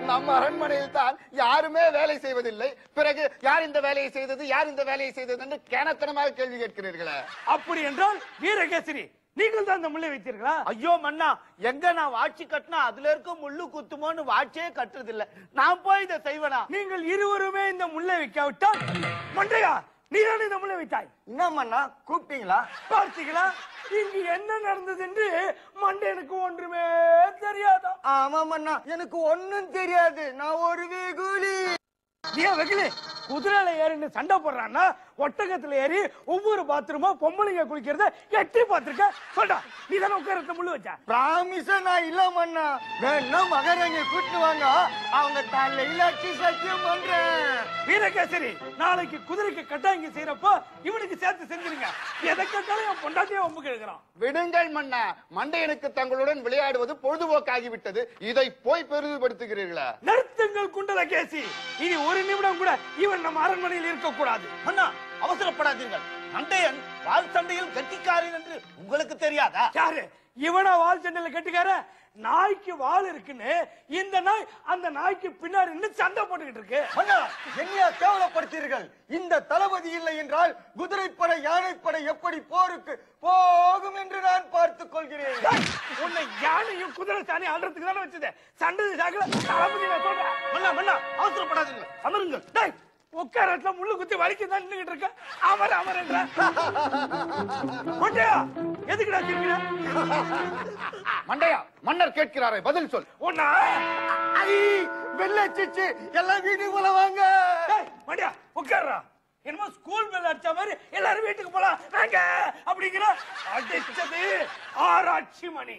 நம் அரண்மனையில் தான் யாருமே வேலை செய்வதில்லை பிறகு யார் இந்த வேலையை செய்தது யார் இந்த வேலையை செய்தது என்று கேனத்தனமாக கேள்வி கேட்கிறீர்களே அப்படி என்றால் வீரகேசரி நீங்கள் தான் இந்த முல்லை வைத்தீர்களா ஐயோ மன்னா எங்க நான் வாட்சி கட்டினா அதுல இருக்க முள்ளு குத்துமோன்னு வாட்சியே கட்டுறது இல்ல நான் போய் இதை செய்வேனா நீங்கள் இருவருமே இந்த முல்லை வைக்காவிட்டால் மண்டையா நீதான் இந்த முல்லை வைத்தாய் என்ன மன்னா கூப்பிட்டீங்களா பார்த்தீங்களா இங்கு என்ன நடந்தது என்று மண்டையனுக்கு ஒன்றுமே தெரியாதா ஆமா மன்னா எனக்கு ஒண்ணும் தெரியாது நான் ஒரு வெகுலி ஏன் வெகுலி குதிரையில ஏறின்னு சண்டை போடுறான்னா ஒட்டகத்துல ஏறி ஒவ்வொரு பாத்ரூமா பொம்பளைங்க குளிக்கிறத எட்டி பார்த்திருக்க சொல்டா நீ தானே உட்காரத்த முள்ளு வச்ச பிராமிச நான் இல்ல மன்னா வேணா மகாராணிய கூட்டு வாங்க அவங்க தலையில அடிச்சு சத்தியம் பண்றேன் வீரகேசரி நாளைக்கு குதிரைக்கு கட்டாங்கி செய்யறப்போ இவனுக்கு சேர்த்து செஞ்சிருங்க எதை கேட்டாலும் என் பொண்டாட்டியே ஒம்புக்கு எழுக்கிறான் விடுங்கள் மன்னா மண்டையனுக்கு தங்களுடன் விளையாடுவது பொழுதுபோக்காகிவிட்டது இதை போய் பெரிதுபடுத்துகிறீர்களா நிறுத்துங்கள் குண்டல கேசி இனி ஒரு நிமிடம் கூட இவன் நம்ம அரண்மனையில் இருக்கக்கூடாது மன்னா அவசரப்படாதீர்கள் மண்டையன் வால் சண்டையில் கட்டிக்காரன் என்று உங்களுக்கு தெரியாதா யாரு இவனா வால் சண்டையில கட்டுக்கார நாய்க்கு வால் இருக்குன்னு இந்த நாய் அந்த நாய்க்கு பின்னாடி நின்னு சண்டை போட்டுக்கிட்டு இருக்கு மன்னா என்னையா கேவலப்படுத்தீர்கள் இந்த தளபதி இல்லை என்றால் குதிரைப்படை யானைப்படை எப்படி போருக்கு போகும் என்று நான் பார்த்துக் கொள்கிறேன் டேய், உன்னை யானையும் குதிரை சாணி ஆடுறதுக்கு தானே வச்சது சண்டை சாக்கல தளபதி நான் சொல்றேன் மன்னா மன்னா அவசரப்படாதீர்கள் அமருங்கள் டேய் உட்காரத்துல முள்ளு குத்தி வலிக்கு தான் நின்னுகிட்டு இருக்க அவர் அவர் என்ற மண்டையா எதுக்குடா சிரிக்கிற மண்டையா மன்னர் கேட்கிறாரே பதில் சொல் உன்னை ஐ வெள்ளச்சிச்சு எல்லாம் வீட்டுக்கு போல வாங்க டேய், மண்டியா உட்கார்றா என்னமோ ஸ்கூல் பெல் அடிச்ச மாதிரி எல்லாரும் வீட்டுக்கு போலாம் வாங்க அப்படிங்கிற அடிச்சது ஆராய்ச்சி மணி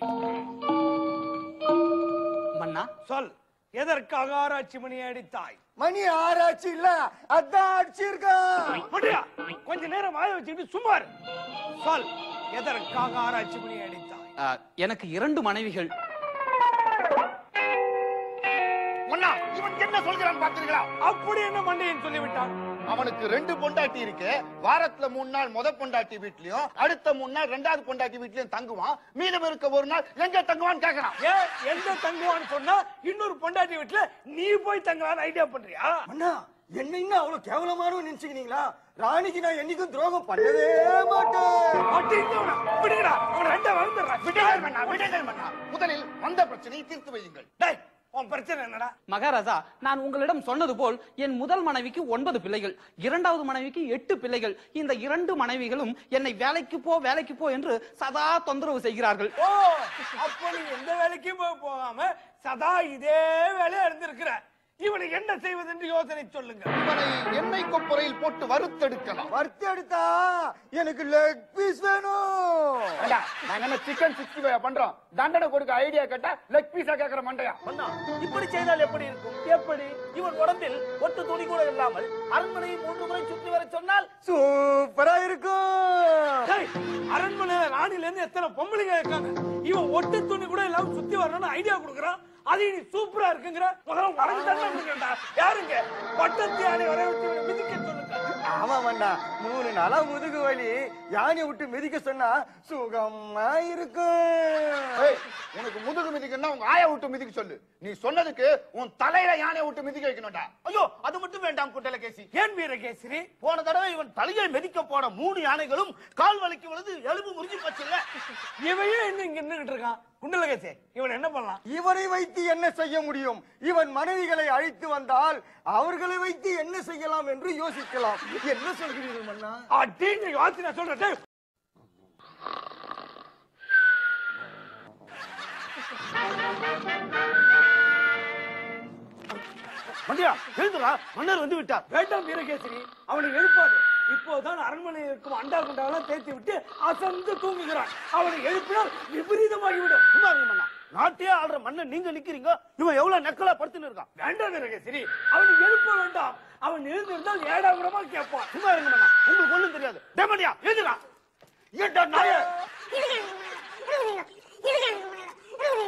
மன்னா சொல் எதற்காக ஆராய்ச்சி மணி அடித்தாய் மணி ஆராய்ச்சி இல்ல அதான் அடிச்சிருக்கான் மண்டியா கொஞ்ச நேரம் வாய வச்சுக்கிட்டு சும்மா இரு. சொல் எதற்காக ஆராய்ச்சி மணி அடித்தாய் ஆ, எனக்கு இரண்டு மனைவிகள் மன்னா இவன் என்ன சொல்கிறான் பார்த்தீர்களா அப்படி என்ன மண்டையன் சொல்லிவிட்டான் அவனுக்கு ரெண்டு பொண்டாட்டி இருக்கு வாரத்துல மூணு நாள் முத பொண்டாட்டி வீட்லயும் அடுத்த மூணு நாள் ரெண்டாவது பொண்டாட்டி வீட்லயும் தங்குவான் மீதம் இருக்க ஒரு நாள் எங்க தங்குவான்னு கேக்குறான் ஏன் எங்க தங்குவான்னு சொன்னா இன்னொரு பொண்டாட்டி வீட்டுல நீ போய் தங்கலான்னு ஐடியா பண்றியா அண்ணா என்ன இன்னும் அவ்வளவு கேவலமானவன் நினைச்சுக்கிறீங்களா ராணிக்கு நான் என்னைக்கும் துரோகம் பண்ணவே மாட்டேன் அடிங்கவனா, விடுங்கடா அவனை ரெண்டா வளர்ந்துடுறா விடுங்கள் மன்னா விடுங்கள் மன்னா முதலில் வந்த பிரச்சனையை தீர்த்து வையுங்கள் டேய் உன் பிரச்சனை என்னடா மகாராஜா நான் உங்களிடம் சொன்னது போல் என் முதல் மனைவிக்கு ஒன்பது பிள்ளைகள் இரண்டாவது மனைவிக்கு எட்டு பிள்ளைகள் இந்த இரண்டு மனைவிகளும் என்னை வேலைக்கு போ வேலைக்கு போ என்று சதா தொந்தரவு செய்கிறார்கள் ஓ அப்ப நீ எந்த வேலைக்கும் போக போகாம சதா இதே வேலையா இருந்திருக்கிற இவனுக்கு என்ன செய்வது என்று யோசனை சொல்லுங்க இவனை எண்ணெய் கொப்பரையில் போட்டு வறுத்தெடுக்கலாம் வறுத்து எடுத்தா எனக்கு லெக் பீஸ் வேணும் ஏண்டா, நாங்க என்ன சிக்கன் சிக்ஸ்டி ஃபைவ் பண்றோம் தண்டனை கொடுக்க ஐடியா கேட்டா லெக் பீஸா கேக்குற மண்டையா மன்னா இப்படி செய்தால் எப்படி இருக்கும் எப்படி இவன் உடம்பில் ஒட்டு துணி கூட இல்லாமல் அரண்மனையை மூன்று முறை சுற்றி வர சொன்னால் சூப்பரா இருக்கும் டேய், அரண்மனையில ராணில இருந்து எத்தனை பொம்பளைங்க இருக்காங்க இவன் ஒட்டு துணி கூட இல்லாம சுத்தி வரணும்னு ஐடியா கொடுக்குறான் அது நீ சூப்பரா இருக்குங்கிற முதல்ல உனக்கு தண்டனை கொடுக்கண்டா யாருங்க பட்டத்து யானை வர வச்சு இவனை மிதிக்க சொல்லுங்க ஆமா மண்ணா மூணு நாளா முதுகு வலி யானை விட்டு மிதிக்க சொன்னா சுகமா இருக்கும் ஏய், உனக்கு முதுகு மிதிக்கணும்னா உங்க ஆயா விட்டு மிதிக்க சொல்லு நீ சொன்னதுக்கு உன் தலையில யானையை விட்டு மிதிக்க வைக்கணும்டா ஐயோ அது மட்டும் வேண்டாம் குண்டலகேசி ஏன் வீரகேசரி போன தடவை இவன் தலையை மிதிக்க போன மூணு யானைகளும் கால் வலிக்கு விழுது எலும்பு முறிஞ்சு போச்சு இல்ல இவையே இன்னும் இங்க நின்னுகிட்டு இருக்கான் குண்டலகேசி இவன் என்ன பண்ணலாம் இவனை வைத்து என்ன செய்ய முடியும் இவன் மனைவிகளை அழைத்து வந்தால் அவர்களை வைத்து என்ன செய்யலாம் என்று யோசிக்கலாம் என்ன சொல்கிறீர்கள் மன்னா அப்படின்னு யோசனை சொல்றேன் டேய். மண்டியா எழுந்துடா மன்னர் வந்து விட்டார் வேண்டாம் வீரகேசரி அவனை எழுப்பாது இப்போதான் அரண்மனையில் இருக்கும் அண்டா குண்டாவெல்லாம் தேய்த்து விட்டு அசந்து தூங்குகிறான் அவனை எழுப்பினால் விபரீதமாகிவிடும் சும்மா இருங்க மன்னா நாட்டையே ஆடுற மன்னன் நீங்க நிக்கிறீங்க இவன் எவ்வளவு நக்கலா படுத்துன்னு இருக்கான் வேண்டாம் வீரகேசரி அவனை எழுப்ப வேண்டாம் அவன் எழுந்திருந்தால் ஏடா கூடமா கேட்பான் சும்மா இருங்க மன்னா உங்களுக்கு ஒண்ணும் தெரியாது டேமண்டியா எழுதுடா ஏண்டா நாய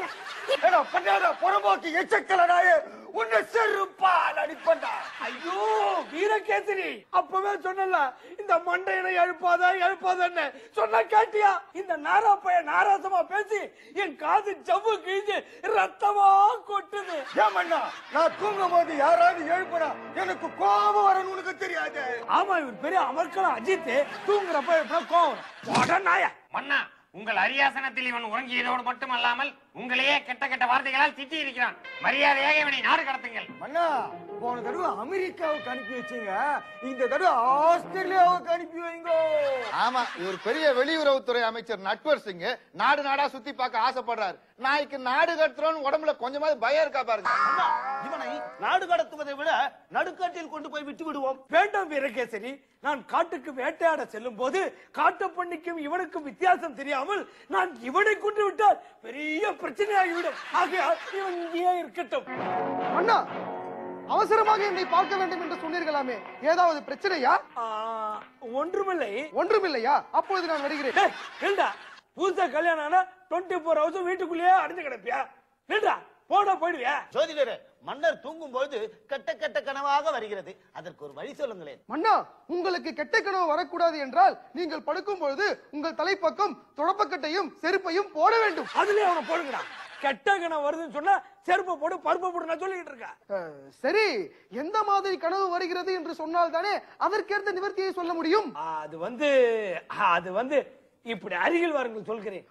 ஏடா பண்ணாடா புறம்போக்கு எச்சக்கலனாயே உன்னை செருப்பால் அடிப்பண்டா ஐயோ வீரகேசரி அப்பவே சொன்னல இந்த மண்டையனை எழுப்பாத எழுப்பாதன்னு சொன்ன கேட்டியா இந்த நாரா பைய நாராசமா பேசி என் காது ஜவ்வு கிழிஞ்சு ரத்தமா கொட்டுது ஏமண்ணா நான் தூங்கும் போது யாராவது எழுப்புனா எனக்கு கோபம் வரணும் உனக்கு தெரியாது ஆமா இவர் பெரிய அமர்க்கலாம் அஜித் தூங்குறப்ப எப்படின்னா கோவம் வரும். போடா நாய மன்னா உங்கள் அரியாசனத்தில் இவன் உறங்கியதோடு மட்டுமல்லாமல் உங்களையே கெட்ட கெட்ட வார்த்தைகளால் திட்டி இருக்கிறான் மரியாதையாக இவனை நாடு கடத்துங்கள் அண்ணா போன தடவை அமெரிக்காவுக்கு அனுப்பி வச்சீங்க இந்த தடவை ஆஸ்திரேலியாவுக்கு அனுப்பி வைங்க ஆமா இவர் பெரிய வெளியுறவுத்துறை அமைச்சர் நட்வர் சிங் நாடு நாடா சுத்தி பார்க்க ஆசைப்படுறாரு நாய்க்கு நாடு கட்டுறோம்னு உடம்புல கொஞ்சமாவது பயம் இருக்கா பாருங்க அண்ணா, இவனை நாடு கடத்துவதை விட நடுக்காட்டில் கொண்டு போய் விட்டு விடுவோம் வேண்டாம் வீரகேசரி நான் காட்டுக்கு வேட்டையாட செல்லும் போது காட்டுப்பண்ணிக்கும் இவனுக்கும் வித்தியாசம் தெரியாமல் நான் இவனை கொண்டு விட்டால் பெரிய பிரச்சனையாகிவிடும் ஆகையால் இவன் இங்கேயே இருக்கட்டும் அண்ணா அவசரமாக என்னை பார்க்க வேண்டும் என்று சொன்னீர்களாமே ஏதாவது பிரச்சனையா ஆ, ஒன்றுமில்லை ஒன்றுமில்லையா அப்பொழுது நான் வருகிறேன் டேய், நில்டா புதுசா கல்யாணம் ஆனா டுவெண்ட்டி ஃபோர் ஹவர்ஸ் வீட்டுக்குள்ளேயே அடைஞ்சு கிடப்பியா நில்டா போடா போயிடுவியா ஜோதிடரே மன்னர் தூங்கும் பொழுது கெட்ட கெட்ட கனவாக வருகிறது அதற்கு ஒரு வழி சொல்லுங்களேன் மன்னா உங்களுக்கு கெட்ட கனவு வரக்கூடாது என்றால் நீங்கள் படுக்கும் பொழுது உங்கள் தலைப்பக்கம் துடப்பக்கட்டையும் செருப்பையும் போட வேண்டும் அதுலயே அவனை போடுங்கடா கெட்ட கணம் வருதுன்னு சொன்னா செருப்பை போடு பருப்பை போடு நான் சொல்லிக்கிட்டு இருக்கேன் அஹ், சரி எந்த மாதிரி கனவு வருகிறது என்று சொன்னால் தானே அதற்கேற்ற நிவர்த்தியை சொல்ல முடியும் அது வந்து அது வந்து இப்படி அருகில் வாருங்கள் சொல்கிறேன்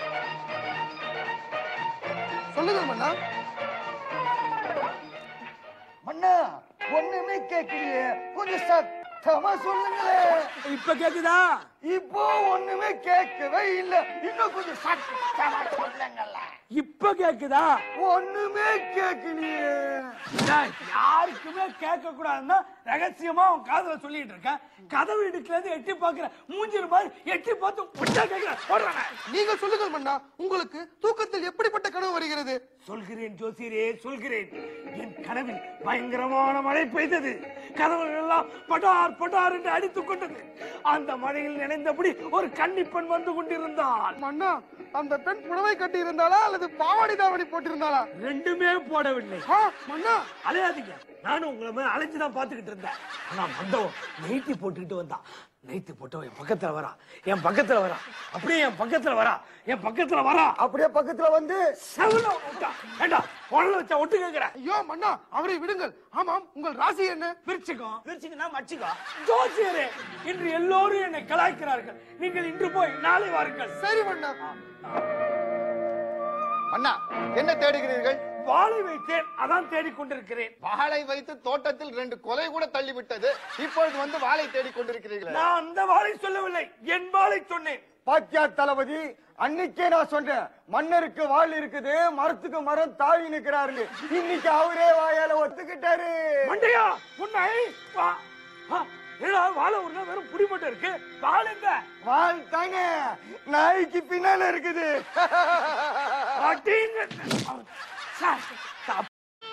சொல்லுங்கள் மன்னா மன்னா ஒண்ணுமே கேட்கலையே கொஞ்சம் சத்தமா சொல்லுங்களேன் இப்ப கேக்குதா இப்போ ஒண்ணுமே கேட்கவே இல்ல இன்னும் கொஞ்சம் சத்தமா சொல்லுங்களேன் இப்ப கேக்குதா ஒண்ணுமே கேட்கலையே டேய், யாருக்குமே கேட்க கூடாதுன்னா ரகசியமா அவன் காதுல சொல்லிட்டு இருக்கேன் கதவு இடுக்குல இருந்து எட்டி பாக்குற மூஞ்சிரு மாதிரி எட்டி பார்த்து உச்சா கேக்குற போடுறானே நீங்கள் சொல்லுங்கள் மன்னா உங்களுக்கு தூக்கத்தில் எப்படிப்பட்ட கனவு வருகிறது சொல்கிறேன் ஜோசியரே சொல்கிறேன் என் கனவில் பயங்கரமான மழை பெய்தது கதவுகள் எல்லாம் பட்டார் பட்டார் என்று அடித்துக் கொண்டது அந்த மழையில் நினைந்தபடி ஒரு கன்னிப்பெண் வந்து கொண்டிருந்தாள் மன்னா அந்த பெண் புடவை கட்டி இருந்தாளா அல்லது பாவாடை தாவணி போட்டிருந்தாளா ரெண்டுமே போடவில்லை ஆ, மன்னா அலையாதீங்க நானும் உங்களை மாதிரி அலைஞ்சுதான் பாத்துக்கிட்டு இருந்தேன் ஆனா மண்டபம் நைட்டி போட்டுக்கிட்டு வந்தான் நைட்டி போட்டவன் என் பக்கத்துல வரா என் பக்கத்துல வரா அப்படியே என் பக்கத்துல வரா என் பக்கத்துல வரா அப்படியே பக்கத்துல வந்து செவல விட்டா ஏண்டா குழந்தை வச்சா ஒட்டு கேக்குற ஐயோ மன்னா அவரை விடுங்கள் ஆமாம் உங்கள் ராசி என்ன பிரிச்சுக்கோ பிரிச்சுங்கன்னா மச்சிக்கோ ஜோசியரே இன்று எல்லோரும் என்னை கலாய்க்கிறார்கள் நீங்கள் இன்று போய் நாளை வாருங்கள் சரி மன்னா அண்ணா என்ன தேடுகிறீர்கள் வாளை வைத்தேன் அதான் தேடிக்கொண்டிருக்கிறேன் வாளை வைத்து தோட்டத்தில் ரெண்டு கொலை கூட தள்ளிவிட்டது இப்பொழுது வந்து வாளை தேடிக் கொண்டிருக்கிறீர்களே நான் அந்த வாளை சொல்லவில்லை என் வாளை சொன்னேன் பாக்கியா தளபதி அன்னைக்கே நான் சொன்னேன் மன்னருக்கு வாள் இருக்குது மரத்துக்கு மரம் தாவி நிக்கிறாருங்க இன்னைக்கு அவரே வாயால ஒத்துக்கிட்டாரு மண்டையா உன்னை வா ஆ, என்னடா வாழை ஒரு நாள் வெறும் புடி மட்டும் இருக்கு வாள் எங்க வாள் தாங்க நாய்க்கு பின்னால இருக்குது அடிங்க. சார், சார்,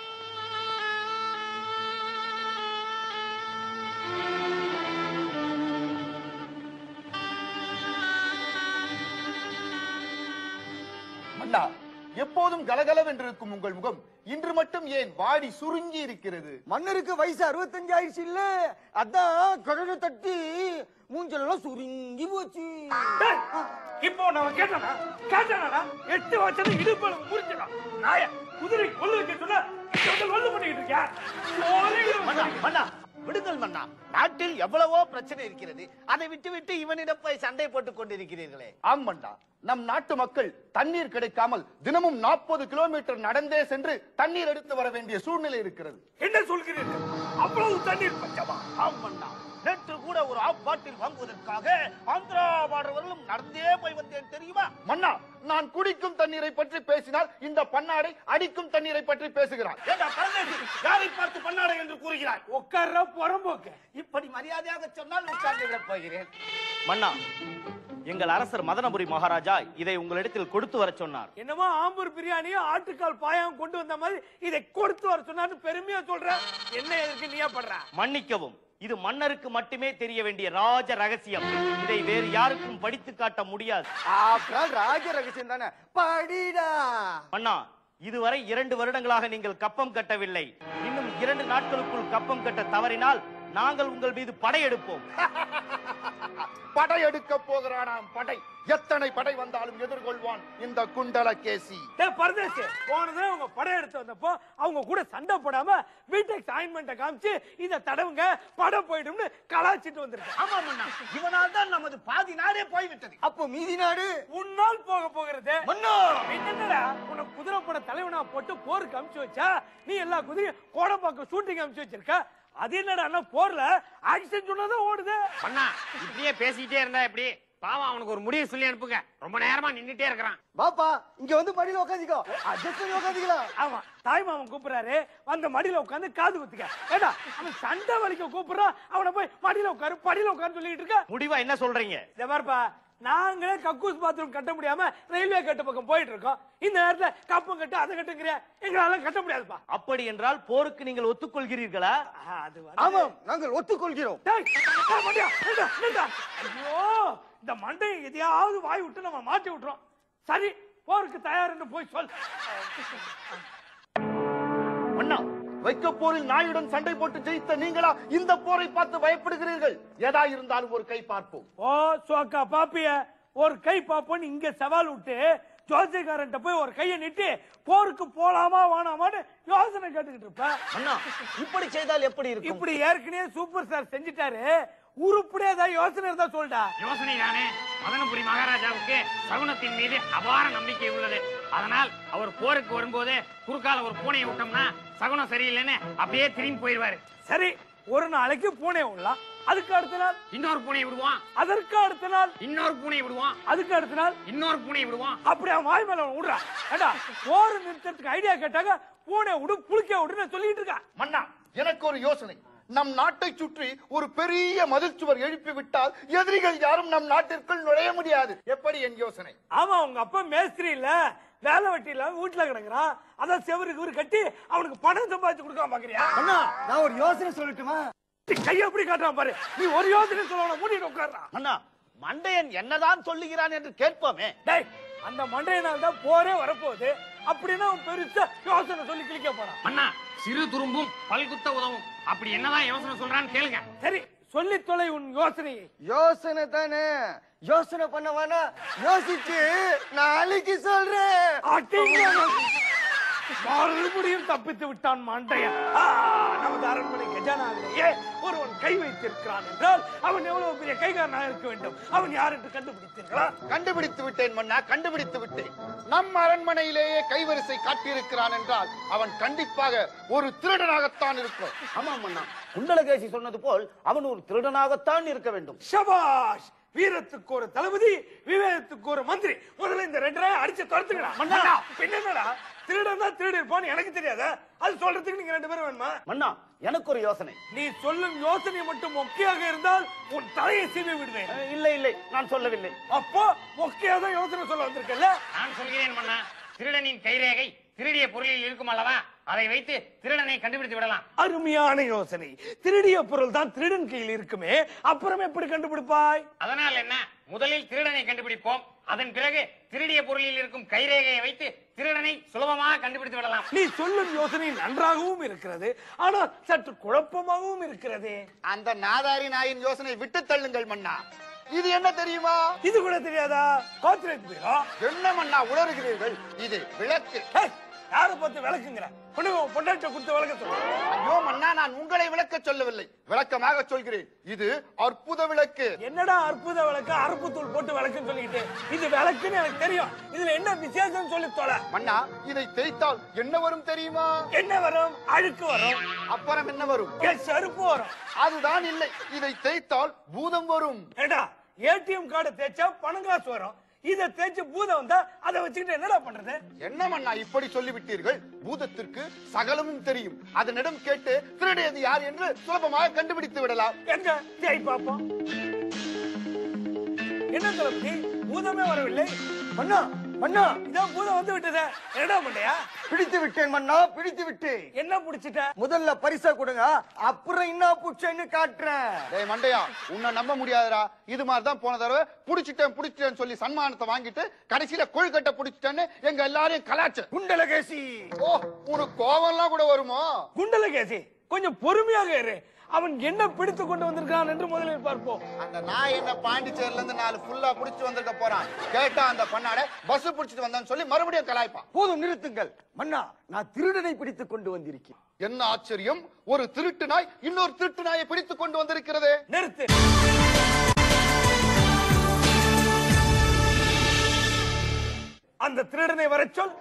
அண்ணா எப்போதும் கலகலவென்று இருக்கும் உங்கள் முகம் இன்று மட்டும் ஏன் வாடி சுருங்கி இருக்கிறது மன்னருக்கு வயசு அறுபத்தஞ்சு ஆயிடுச்சு இல்ல அதான் கழக தட்டி மூஞ்செல்லாம் சுருங்கி போச்சு டேய், இப்போ நான் கேட்டனா கேட்டனா எட்டு வச்சது இடுப்பல புரிஞ்சிடும் நாய குதிரை கொல்லு வைக்க சொன்னா இவங்க கொல்லு பண்ணிட்டு இருக்கியா மன்னா மன்னா விடுங்கள் மன்னா நாட்டில் எவ்வளவோ பிரச்சனை இருக்கிறது அதை விட்டு விட்டு இவனிடம் போய் சண்டை போட்டுக் கொண்டிருக்கிறீர்களே ஆமண்டா நம் நாட்டு மக்கள் தண்ணீர் கிடைக்காமல் தினமும் நாற்பது கிலோமீட்டர் நடந்தே சென்று தண்ணீர் எடுத்து வர வேண்டிய சூழ்நிலை இருக்கிறது என்ன சொல்கிறீர்கள் அவ்வளவு தண்ணீர் பஞ்சமா ஆம் மன்னா நேற்று கூட ஒரு ஆஃப் பாட்டில் வாங்குவதற்காக ஆந்திரா பாடுறவர்களும் நடந்தே போய் வந்தேன் தெரியுமா மன்னா நான் குடிக்கும் தண்ணீரை பற்றி பேசினால் இந்த பன்னாடை அடிக்கும் தண்ணீரை பற்றி பேசுகிறான் ஏண்டா பரதேசி, யாரை பார்த்து பண்ணாடை என்று கூறுகிறாய் உட்கார்ற புறம்போக்கு இப்படி மரியாதையாக சொன்னால் உட்கார்ந்து விடப் போகிறேன் மன்னா எங்கள் அரசர் மதனபுரி மகாராஜா இதை உங்களிடத்தில் கொடுத்து வர சொன்னார் என்னமோ ஆம்பூர் பிரியாணியும் ஆட்டுக்கால் பாயாவும் கொண்டு வந்த மாதிரி இதை கொடுத்து வர சொன்னான்னு பெருமையா சொல்ற என்ன எதுக்கு நீயா படுற மன்னிக்கவும் இது மன்னருக்கு மட்டுமே தெரிய வேண்டிய ராஜ ரகசியம் இதை வேறு யாருக்கும் படித்து காட்ட முடியாது ஆப்டால் ராஜ ரகசியம் தானே படிடா மன்னா இதுவரை இரண்டு வருடங்களாக நீங்கள் கப்பம் கட்டவில்லை இன்னும் இரண்டு நாட்களுக்குள் கப்பம் கட்ட தவறினால் நாங்கள் உங்கள் மீது படையெடுப்போம் படை எடுக்க போகிறானாம் படை எத்தனை படை வந்தாலும் எதிர்கொள்வான் இந்த குண்டல கேசி டேய் பரதேசி போனதே அவங்க படம் எடுத்து வந்தப்போ அவங்க கூட சண்டை போடாம வீட்டுக்கு அசைன்மெண்ட்டை காமிச்சு இத தடவுங்க படம் போயிடும்னு கலாச்சிட்டு வந்திருக்கேன் ஆமா மன்னா இவனால் தான் நமது பாதி நாடே போய்விட்டது அப்போ மீதி நாடு உன்னால் போக போகிறது மன்னா என்னடா உன்னை குதிரை பட தலைவனா போட்டு போருக்கு அனுப்பிச்சு வச்சா நீ எல்லா குதிரையும் கோடம்பாக்கம் ஷூட்டிங் அனுப்பிச்சு வச்சிருக்க அது என்னடா அண்ணா போர்ல ஆக்சிடென்ட் சொன்னதான் ஓடுது பண்ணா இப்படியே பேசிக்கிட்டே இருந்தா எப்படி பாவம் அவனுக்கு ஒரு முடிவு சொல்லி அனுப்புங்க ரொம்ப நேரமா நின்னுட்டே இருக்கிறான் பாப்பா இங்க வந்து மடியில உட்காந்துக்கோ அட்ஜஸ்ட் பண்ணி உட்காந்துக்கலாம் ஆமா தாய் மாமன் கூப்பிடுறாரு அந்த மடியில உட்காந்து காது குத்துக்க ஏடா அவன் சண்டை வலிக்க கூப்பிடுறான் அவனை போய் மடியில உட்காரு படியில உட்காரு சொல்லிட்டு இருக்க முடிவா என்ன சொல்றீங்க இத பாருப்பா நாங்களே கக்கூஸ் பாத்ரூம் கட்ட முடியாம ரயில்வே கட்டு பக்கம் போயிட்டு இருக்கோம் இந்த நேரத்துல கப்பம் கட்டு அதை கட்டுங்கிறியா எங்களால கட்ட முடியாதுப்பா அப்படி என்றால் போருக்கு நீங்கள் ஒத்துக்கொள்கிறீர்களா ஆஹா, அது வந்து- ஆமாம் நாங்கள் ஒத்துக்கொள்கிறோம் டேய், டேய், மண்டியா, நில்லுடா, நில்லுடா. ஐயோ இந்த மண்டையை எதையாவது வாய் விட்டு நம்ம மாட்டி விட்டுறோம் சரி போருக்கு தயார்னு போய் சொல் அண்ணா வைக்க போரில் நாயுடன் சண்டை போட்டு ஜெயித்த நீங்களா இந்த போரை பார்த்து பயப்படுகிறீர்கள் எதா இருந்தாலும் ஒரு கை பார்ப்போம் ஓ சோக்கா பாப்பிய ஒரு கை பாப்போன்னு இங்க சவால் விட்டு ஜோசியக்காரன்ட்ட போய் ஒரு கையை நீட்டி போருக்கு போலாமா வேணாமான்னு யோசனை கேட்டுக்கிட்டு இருப்ப அண்ணா இப்படி செய்தால் எப்படி இருக்கும் இப்படி ஏற்கனவே சூப்பர் ஸ்டார் செஞ்சுட்டாரு உருப்படியா ஏதாவது யோசனை இருந்தா சொல்டா யோசனை தானே மதனபுரி மகாராஜாவுக்கு சகுனத்தின் மீது அபார நம்பிக்கை உள்ளது அதனால் அவர் போருக்கு வரும்போது குறுக்கால ஒரு பூனையை விட்டோம்னா சகுனம் சரியில்லைன்னு அப்படியே திரும்பி போயிடுவாரு சரி ஒரு நாளைக்கு பூனை விடலாம் அதுக்கு அடுத்த நாள் இன்னொரு பூனையை விடுவான் அதற்கு அடுத்த நாள் இன்னொரு பூனையை விடுவான் அதுக்கு அடுத்த நாள் இன்னொரு பூனையை விடுவான் அப்படி அவன் வாய் மேல விடுறா ஏண்டா போர் நிறுத்தத்துக்கு ஐடியா கேட்டாங்க பூனை விடு புளிக்க விடுன்னு சொல்லிட்டு இருக்கா மன்னா எனக்கு ஒரு யோசனை நம் நாட்டை சுற்றி ஒரு பெரிய மதில்சுவர் எழுப்பி விட்டால் எதிரிகள் யாரும் நம் நாட்டிற்குள் நுழைய முடியாது எப்படி என் யோசனை ஆமா உங்க அப்பா மேஸ்திரி இல்ல வேலை வெட்டி இல்ல வீட்டுல கிடக்குறான் அதான் செவருக்கு இவரு கட்டி அவனுக்கு பணம் சம்பாதிச்சு கொடுக்காம பாக்குறியா அண்ணா நான் ஒரு யோசனை சொல்லட்டுமா கைய எப்படி காட்டுறான் பாரு நீ ஒரு யோசனை சொல்ல மூடிட்டு உட்கார்றான் அண்ணா மண்டையன் என்னதான் சொல்லுகிறான் என்று கேட்போமே டேய் அந்த மண்டையனால் தான் போரே வரப்போகுது அப்படின்னா அவன் பெருசா யோசனை சொல்லி கிளிக்க போறான் அண்ணா சிறு துரும்பும் பல்குத்த உதவும் அப்படி என்னதான் யோசனை சொல்றான்னு கேளுங்க சரி சொல்லி தொலை உன் யோசனையை யோசனை தானே யோசனை பண்ண வேணா யோசிச்சு நாளைக்கு சொல்றேன் அடிங்க. மறுபடியும் தப்பித்து விட்டான் மண்டையன் ஆ, நமது அரண்மனை கஜானாவிலேயே ஒருவன் கை வைத்திருக்கிறான் என்றால் அவன் எவ்வளவு பெரிய கைகாரனாக இருக்க வேண்டும் அவன் யார் என்று கண்டுபிடித்தீர்களா கண்டுபிடித்து விட்டேன் மன்னா கண்டுபிடித்து விட்டேன் நம் அரண்மனையிலேயே கைவரிசை காட்டியிருக்கிறான் என்றால் அவன் கண்டிப்பாக ஒரு திருடனாகத்தான் இருக்கும் ஆமாம் அண்ணா குண்டலகேசி சொன்னது போல் அவன் ஒரு திருடனாகத்தான் இருக்க வேண்டும் சபாஷ் வீரத்துக்கு ஒரு தளபதி விவேகத்துக்கு ஒரு மந்திரி முதல்ல இந்த ரெண்டு நாள் அடிச்சு துரத்துக்கடா மண்ணா பின்னடா திருடன் தான் திருடி இருப்பான்னு எனக்கு தெரியாதா அது சொல்றதுக்கு நீங்க ரெண்டு பேரும் வேணுமா மன்னா எனக்கு ஒரு யோசனை நீ சொல்லும் யோசனை மட்டும் மொக்கையாக இருந்தால் உன் தலையை சீவி விடுவேன் அஹ், இல்லை இல்லை நான் சொல்லவில்லை அப்போ மொக்கையா தான் யோசனை சொல்ல வந்திருக்கல நான் சொல்கிறேன் மன்னா திருடனின் கைரேகை திருடிய பொருளில் இருக்கும் அல்லவா அதை வைத்து திருடனை கண்டுபிடித்து விடலாம் அருமையான யோசனை திருடிய பொருள் தான் திருடன் கையில் இருக்குமே அப்புறம் எப்படி கண்டுபிடிப்பாய் அதனால் என்ன முதலில் திருடனை கண்டுபிடிப்போம் அதன் பிறகு திருடிய பொருளில் இருக்கும் கைரேகையை வைத்து திருடனை சுலபமாக கண்டுபிடித்து விடலாம் நீ சொல்லும் யோசனை நன்றாகவும் இருக்கிறது ஆனால் சற்று குழப்பமாகவும் இருக்கிறதே அந்த நாதாரி நாயின் யோசனை விட்டு தள்ளுங்கள் மன்னா இது என்ன தெரியுமா இது கூட தெரியாதா காத்திரேட் பீரோ என்ன மன்னா உளறுகிறீர்கள் இது விளக்கு யாரை பார்த்து விளக்குங்கிற பொண்ணுங்க பொண்டாட்ட கொடுத்து விளக்க சொல்ல ஐயோ மன்னா நான் உங்களை விளக்க சொல்லவில்லை விளக்கமாக சொல்கிறேன் இது அற்புத விளக்கு என்னடா அற்புத விளக்கு அறுப்பு தூள் போட்டு விளக்குன்னு சொல்லிக்கிட்டு இது விளக்குன்னு எனக்கு தெரியும் இதுல என்ன விசேஷம் சொல்லி தொலை மன்னா இதை தேய்த்தால் என்ன வரும் தெரியுமா என்ன வரும் அழுக்கு வரும் அப்புறம் என்ன வரும் என் செருப்பு வரும் அதுதான் இல்லை இதை தேய்த்தால் பூதம் வரும் ஏடா ஏடிஎம் கார்டு தேய்ச்சா பணம் காசு வரும் இத தேய்ச்சு பூதம் வந்தா அதை வச்சுக்கிட்டு என்னடா பண்றது என்ன மன்னா இப்படி சொல்லிவிட்டீர்கள் பூதத்திற்கு சகலமும் தெரியும் அதனிடம் கேட்டு திருடியது யார் என்று சுலபமாக கண்டுபிடித்து விடலாம் எங்க தேய் பாப்போம் என்ன தளபதி பூதமே வரவில்லை அண்ணா மன்னா இதான் பூதம் வந்து விட்டதே என்னடா மண்டையா பிடித்து விட்டேன் மன்னா பிடித்து விட்டேன் என்ன புடிச்சிட்ட முதல்ல பரிசா கொடுங்க அப்புறம் என்ன புடிச்சேன்னு காட்டுறேன் டேய் மண்டையா உன்னை நம்ப முடியாதுடா இது மாதிரி தான் போன தடவை புடிச்சிட்டேன் புடிச்சிட்டேன்னு சொல்லி சன்மானத்தை வாங்கிட்டு கடைசியில கொழுக்கட்டை புடிச்சிட்டேன்னு எங்க எல்லாரையும் கலாச்சு குண்டலகேசி ஓ உனக்கு கோவம்லாம் கூட வருமோ குண்டலகேசி கொஞ்சம் பொறுமையாக இரு அவன் என்ன பிடித்து கொண்டு வந்திருக்கான் என்று முதலில் பார்ப்போம் அந்த நாய் என்ன பாண்டிச்சேரில இருந்து நாலு ஃபுல்லா புடிச்சிட்டு வந்திருக்க போறான் கேட்டா அந்த பண்ணாட பஸ் புடிச்சிட்டு வந்தான்னு சொல்லி மறுபடியும் கலாய்ப்பான் போதும் நிறுத்துங்கள் மன்னா நான் திருடனை பிடித்துக் கொண்டு வந்திருக்கேன் என்ன ஆச்சரியம் ஒரு திருட்டு நாய் இன்னொரு திருட்டு நாயை பிடித்து கொண்டு வந்திருக்கிறது நிறுத்து அந்த திருடனை வரச் சொல்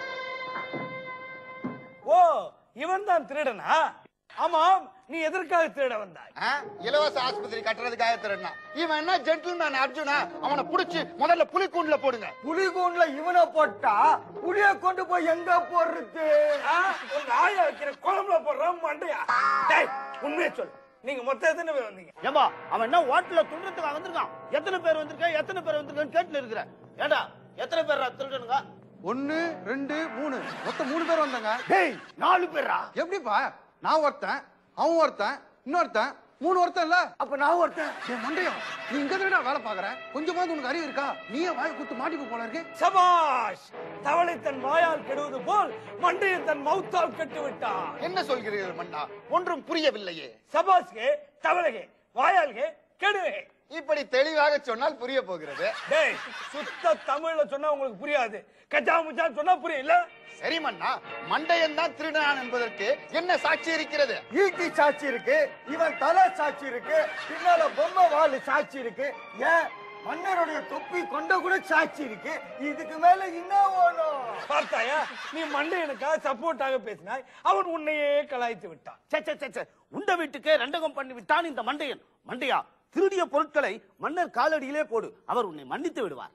ஓ இவன் தான் திருடனா ஆமாம் நீ எதற்காக திருட வந்தாய் ஆ? இலவச ஆஸ்பத்திரி கட்டுறதுக்காக திருடினா இவன் என்ன ஜென்டில்மேன் அர்ஜுனா அவனை புடிச்சு முதல்ல புலிக்கூண்டுல போடுங்க புலிகூண்ல இவனை போட்டா புலிய கொண்டு போய் எங்க போடுறது ஆ, உங்க ஆயா வைக்கிற குழம்புல போடுறான் மண்டையா டேய் உண்மையை சொல் நீங்க மொத்தம் எத்தனை பேர் வந்தீங்க ஏம்பா அவன் என்ன ஹோட்டல்ல துண்டுறதுக்காக வந்திருக்கான் எத்தனை பேர் வந்திருக்கா எத்தனை பேர் வந்திருக்கான்னு கேட்டு இருக்கிற ஏண்டா எத்தனை பேர் திருடனுங்க ஒன்னு ரெண்டு மூணு மொத்தம் மூணு பேர் வந்தாங்க டேய் நாலு பேரா எப்படிப்பா நான் ஒருத்தன் அவன் ஒருத்தன் இன்னொருத்தன் மூணு ஒருத்தன் இல்ல அப்ப நான் ஒருத்தன் என் மண்டையம் நீ இங்க தானடா வேலை பாக்குற கொஞ்சமாவது உனக்கு அறிவு இருக்கா நீயே வாய் குத்து மாட்டிப்பு போல இருக்கு சபாஷ் தவளை தன் வாயால் கெடுவது போல் மண்டையை தன் மௌத்தால் கெட்டு விட்டான் என்ன சொல்கிறீர்கள் மன்னா ஒன்றும் புரியவில்லையே சபாஸ்கே தவளைகே வாயால்கே கெடுவே இப்படி தெளிவாக சொன்னால் புரிய போகிறது டேய் சுத்த தமிழ்ல சொன்னா உங்களுக்கு புரியாது கச்சா முச்சா சொன்னா புரியும் இல்ல சரி மன்னா மண்டையன் தான் திருடான் என்பதற்கு என்ன சாட்சி இருக்கிறது ஈட்டி சாட்சி இருக்கு இவன் தலை சாட்சி இருக்கு பின்னால பொம்மை வாலு சாட்சி இருக்கு ஏன் மன்னருடைய தொப்பி கொண்ட கூட சாட்சி இருக்கு இதுக்கு மேல என்ன வேணும் பார்த்தாயா நீ மண்டையனுக்காக சப்போர்ட்டாக பேசினாய் அவன் உன்னையே கலாய்த்து விட்டான் சே சே, சே, சே. உண்ட வீட்டுக்கே ரெண்டகம் பண்ணி விட்டான் இந்த மண்டையன் மண்டையா திருடிய பொருட்களை மன்னர் காலடியிலே போடு அவர் உன்னை மன்னித்து விடுவார்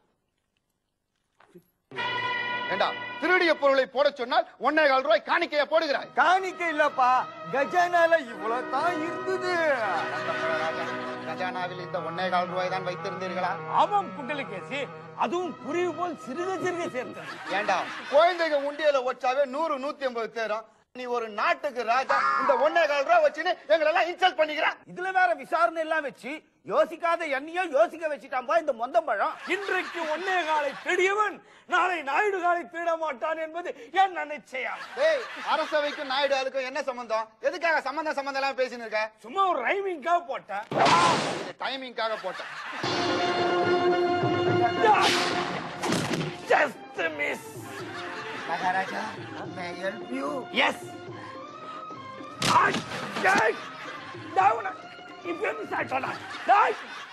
ஏண்டா திருடிய பொருளை போட சொன்னால் ஒன்னே கால் ரூபாய் காணிக்கைய போடுகிறாய் காணிக்க இல்லப்பா கஜானால இவ்வளவு தான் இருந்தது கஜானாவில் இந்த ஒன்னே கால் ரூபாய் தான் வைத்திருந்தீர்களா ஆமாம் குண்டலிகேசி அதுவும் குருவி போல் சிறுக சிறுக சேர்த்தது ஏண்டா குழந்தைங்க உண்டியல வச்சாவே நூறு நூத்தி ஐம்பது தேரும் நீ ஒரு நாட்டுக்கு ராஜா இந்த ஒன்னே கால் ரூபாய் வச்சுன்னு எங்களை எல்லாம் இன்சல்ட் பண்ணிக்கிற இதுல வேற விசாரணை எல்லாம் வச்சு யோசிக்காத எண்ணியோ யோசிக்க வச்சுட்டான்பா இந்த மொந்தம்பழம் இன்றைக்கு ஒன்னே காலை திருடியவன் நாளை நாயுடு காலை திருட மாட்டான் என்பது என் நிச்சயம் டேய் அரசவைக்கும் நாயுடு அதுக்கும் என்ன சம்பந்தம் எதுக்காக சம்பந்தம் சம்பந்தம் எல்லாம் பேசின்னு இருக்க சும்மா ஒரு ரைமிங்காக போட்டேன் இது டைமிங்காக போட்டேன் just miss Maharaja may I help you yes இப்ப என்ன சார் சொன்னான்